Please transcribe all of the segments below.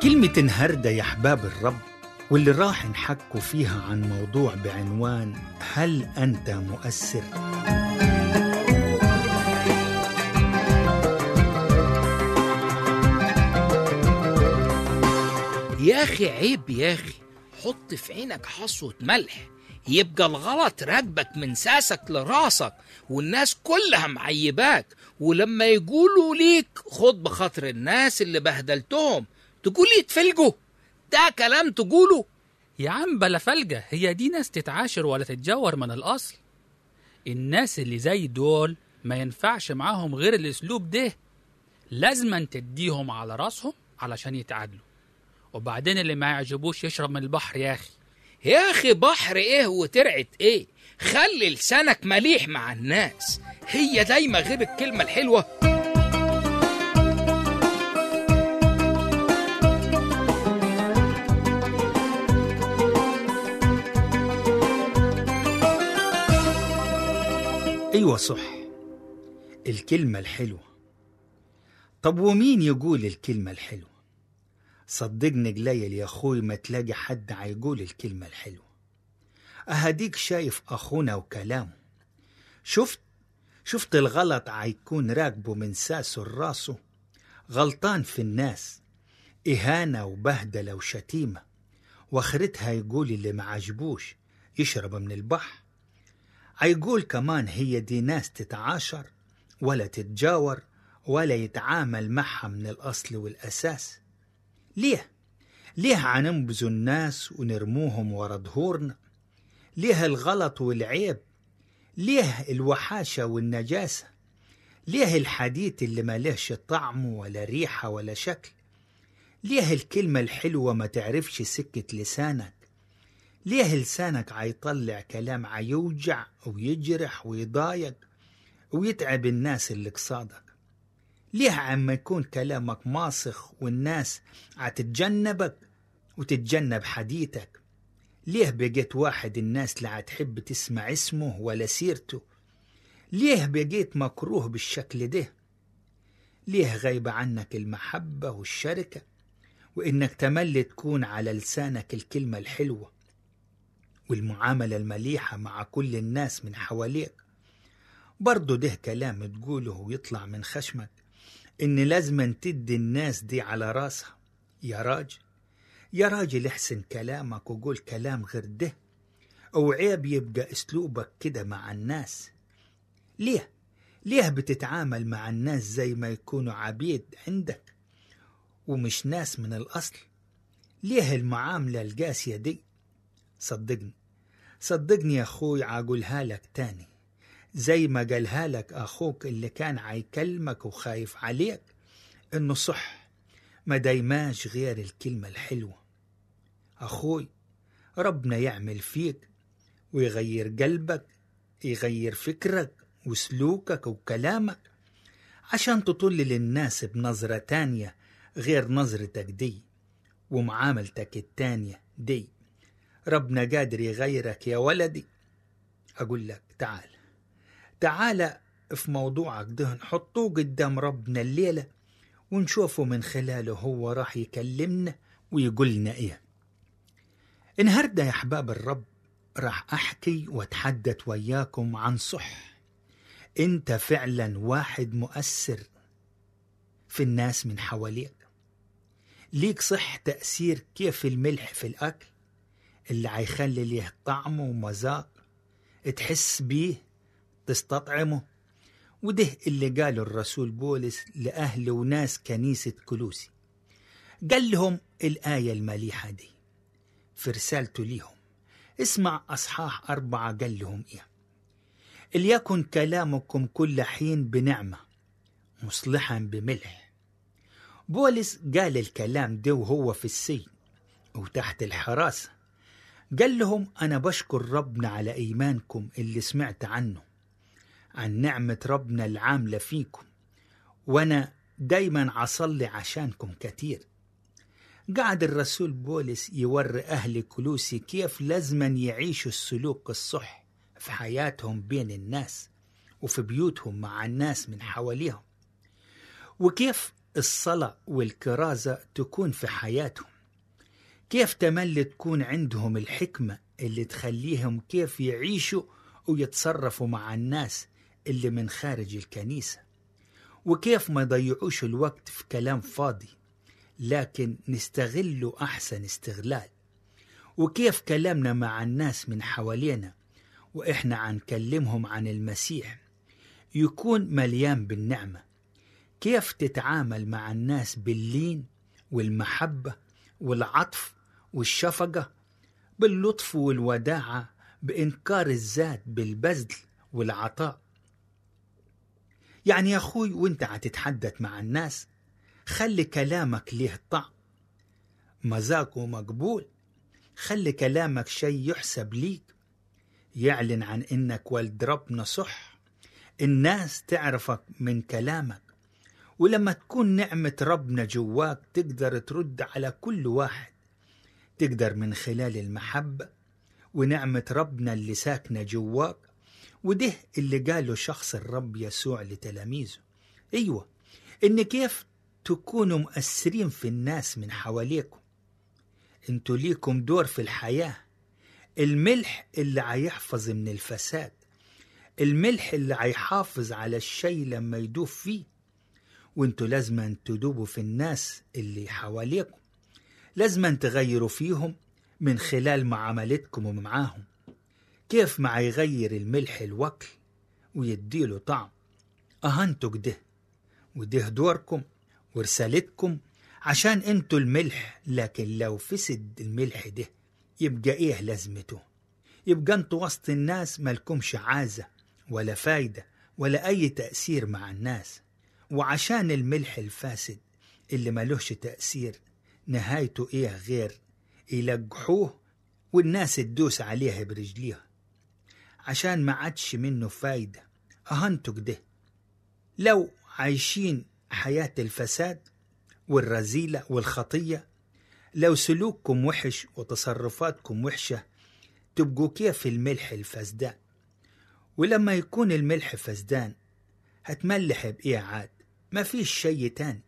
كلمة انهردة يا أحباب الرب واللي راح نحكوا فيها عن موضوع بعنوان هل أنت مؤثر؟ يا أخي عيب يا أخي حط في عينك حصوة ملح يبقى الغلط راكبك من ساسك لراسك والناس كلها معيباك ولما يقولوا ليك خد بخاطر الناس اللي بهدلتهم تقول يتفلجوا ده كلام تقوله يا عم بلا فلجة هي دي ناس تتعاشر ولا تتجور من الأصل الناس اللي زي دول ما ينفعش معاهم غير الأسلوب ده لازما تديهم على راسهم علشان يتعادلوا وبعدين اللي ما يعجبوش يشرب من البحر يا أخي يا أخي بحر إيه وترعة إيه خلي لسانك مليح مع الناس هي دايما غير الكلمة الحلوة أيوة صح الكلمة الحلوة طب ومين يقول الكلمة الحلوة صدقني قليل يا أخوي ما تلاقي حد هيقول الكلمة الحلوة أهديك شايف أخونا وكلامه شفت شفت الغلط هيكون راكبه من ساسه لراسه غلطان في الناس إهانة وبهدلة وشتيمة واخرتها يقول اللي ما عجبوش يشرب من البحر هيقول كمان هي دي ناس تتعاشر ولا تتجاور ولا يتعامل معها من الأصل والأساس ليه؟ ليه عننبذوا الناس ونرموهم ورا ظهورنا؟ ليه الغلط والعيب؟ ليه الوحاشة والنجاسة؟ ليه الحديث اللي ما لهش طعم ولا ريحة ولا شكل؟ ليه الكلمة الحلوة ما تعرفش سكة لسانك؟ ليه لسانك عيطلع كلام عيوجع ويجرح ويضايق ويتعب الناس اللي قصادك ليه عما يكون كلامك ماسخ والناس عتتجنبك وتتجنب حديثك ليه بقيت واحد الناس لا تحب تسمع اسمه ولا سيرته ليه بقيت مكروه بالشكل ده ليه غايبة عنك المحبة والشركة وإنك تملي تكون على لسانك الكلمة الحلوة والمعاملة المليحة مع كل الناس من حواليك برضو ده كلام تقوله ويطلع من خشمك إن لازم تدي الناس دي على راسها يا راجل يا راجل احسن كلامك وقول كلام غير ده أو عيب يبقى أسلوبك كده مع الناس ليه؟ ليه بتتعامل مع الناس زي ما يكونوا عبيد عندك ومش ناس من الأصل ليه المعاملة القاسية دي صدقني صدقني يا أخوي عاقولها لك تاني زي ما قالها لك أخوك اللي كان عيكلمك وخايف عليك إنه صح ما دايماش غير الكلمة الحلوة أخوي ربنا يعمل فيك ويغير قلبك يغير فكرك وسلوكك وكلامك عشان تطل للناس بنظرة تانية غير نظرتك دي ومعاملتك التانية دي ربنا قادر يغيرك يا ولدي أقول لك تعال تعال في موضوعك ده نحطوه قدام ربنا الليلة ونشوفه من خلاله هو راح يكلمنا ويقولنا إيه النهاردة يا أحباب الرب راح أحكي وأتحدث وياكم عن صح أنت فعلا واحد مؤثر في الناس من حواليك ليك صح تأثير كيف الملح في الأكل اللي عيخلي ليه طعم ومذاق تحس بيه تستطعمه وده اللي قاله الرسول بولس لأهل وناس كنيسة كلوسي قال لهم الآية المليحة دي في رسالته ليهم اسمع أصحاح أربعة قال لهم إيه ليكن كلامكم كل حين بنعمة مصلحا بملح بولس قال الكلام ده وهو في السجن وتحت الحراسة قال لهم أنا بشكر ربنا على إيمانكم اللي سمعت عنه عن نعمة ربنا العاملة فيكم وأنا دايما عصلي عشانكم كتير قعد الرسول بولس يوري أهل كلوسي كيف لازما يعيشوا السلوك الصح في حياتهم بين الناس وفي بيوتهم مع الناس من حواليهم وكيف الصلاة والكرازة تكون في حياتهم كيف تملي تكون عندهم الحكمة اللي تخليهم كيف يعيشوا ويتصرفوا مع الناس اللي من خارج الكنيسة وكيف ما يضيعوش الوقت في كلام فاضي لكن نستغله أحسن استغلال وكيف كلامنا مع الناس من حوالينا وإحنا عنكلمهم عن المسيح يكون مليان بالنعمة كيف تتعامل مع الناس باللين والمحبة والعطف والشفقة باللطف والوداعة بإنكار الذات بالبذل والعطاء يعني يا أخوي وانت هتتحدث مع الناس خلي كلامك ليه طعم مذاقه مقبول خلي كلامك شيء يحسب ليك يعلن عن إنك ولد ربنا صح الناس تعرفك من كلامك ولما تكون نعمة ربنا جواك تقدر ترد على كل واحد تقدر من خلال المحبة ونعمة ربنا اللي ساكنة جواك وده اللي قاله شخص الرب يسوع لتلاميذه أيوة إن كيف تكونوا مؤثرين في الناس من حواليكم انتوا ليكم دور في الحياة الملح اللي هيحفظ من الفساد الملح اللي هيحافظ على الشيء لما يدوب فيه وانتوا لازما تدوبوا في الناس اللي حواليكم لازما تغيروا فيهم من خلال معاملتكم ومعاهم كيف ما يغير الملح الوكل ويديله طعم أهنتوا كده وده دوركم ورسالتكم عشان انتوا الملح لكن لو فسد الملح ده يبقى ايه لازمته يبقى انتوا وسط الناس مالكمش عازة ولا فايدة ولا أي تأثير مع الناس وعشان الملح الفاسد اللي ملوش تأثير نهايته ايه غير يلقحوه والناس تدوس عليها برجليها عشان ما عادش منه فايدة أهنتوا كده لو عايشين حياة الفساد والرذيلة والخطية لو سلوككم وحش وتصرفاتكم وحشة تبقوا كيف الملح الفسدان ولما يكون الملح فسدان هتملح بإيه عاد ما فيش شي تاني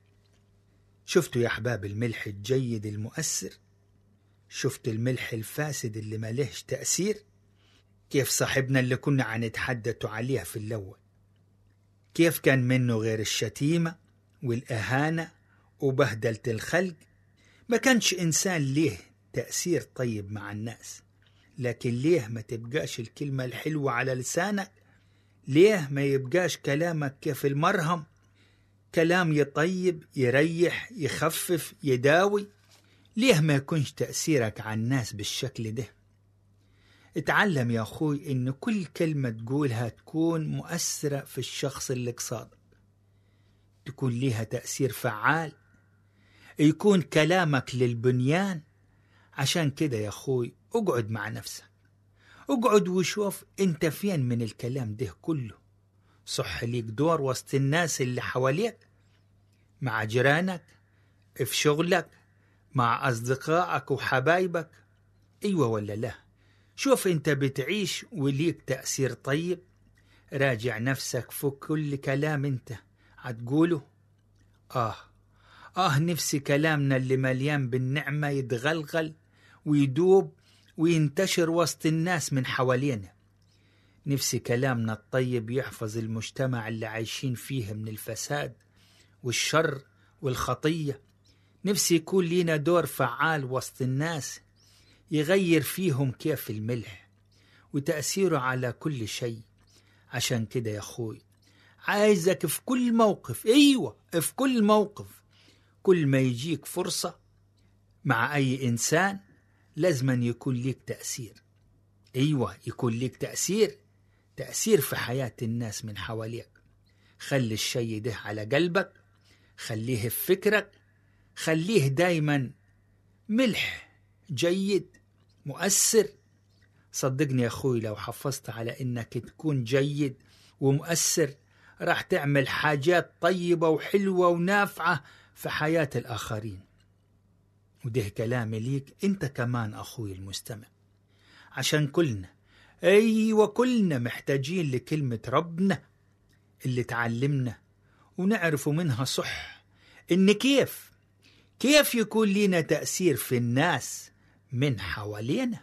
شفتوا يا أحباب الملح الجيد المؤثر شفتوا الملح الفاسد اللي مالهش تأثير كيف صاحبنا اللي كنا عنتحدثوا عليها في الأول كيف كان منه غير الشتيمة والإهانة وبهدلة الخلق ما كانش إنسان ليه تأثير طيب مع الناس لكن ليه ما تبقاش الكلمة الحلوة على لسانك ليه ما يبقاش كلامك كيف المرهم كلام يطيب يريح يخفف يداوي ليه ما يكونش تأثيرك على الناس بالشكل ده اتعلم يا أخوي إن كل كلمة تقولها تكون مؤثرة في الشخص اللي قصادك تكون ليها تأثير فعال يكون كلامك للبنيان عشان كده يا أخوي اقعد مع نفسك اقعد وشوف انت فين من الكلام ده كله صح ليك دور وسط الناس اللي حواليك مع جيرانك في شغلك مع أصدقائك وحبايبك أيوة ولا لا شوف انت بتعيش وليك تأثير طيب راجع نفسك في كل كلام انت هتقوله آه آه نفسي كلامنا اللي مليان بالنعمة يتغلغل ويدوب وينتشر وسط الناس من حوالينا نفسي كلامنا الطيب يحفظ المجتمع اللي عايشين فيه من الفساد والشر والخطية نفسي يكون لينا دور فعال وسط الناس يغير فيهم كيف الملح وتأثيره على كل شيء عشان كده يا أخوي عايزك في كل موقف أيوة في كل موقف كل ما يجيك فرصة مع أي إنسان لازما يكون ليك تأثير أيوة يكون ليك تأثير تأثير في حياة الناس من حواليك خلي الشي ده على قلبك خليه في فكرك خليه دايما ملح جيد مؤثر صدقني يا أخوي لو حافظت على إنك تكون جيد ومؤثر راح تعمل حاجات طيبة وحلوة ونافعة في حياة الآخرين وده كلامي ليك أنت كمان أخوي المستمع عشان كلنا أيوة كلنا محتاجين لكلمة ربنا اللي تعلمنا ونعرف منها صح إن كيف كيف يكون لنا تأثير في الناس من حوالينا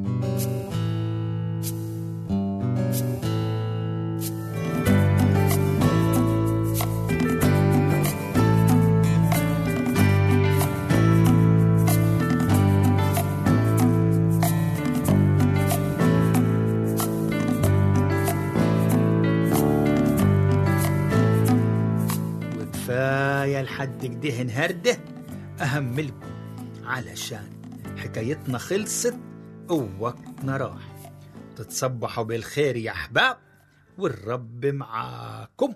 وكفاية لحد كده نهرده أهم لكم علشان حكايتنا خلصت ووقتنا راح تتصبحوا بالخير يا أحباب والرب معاكم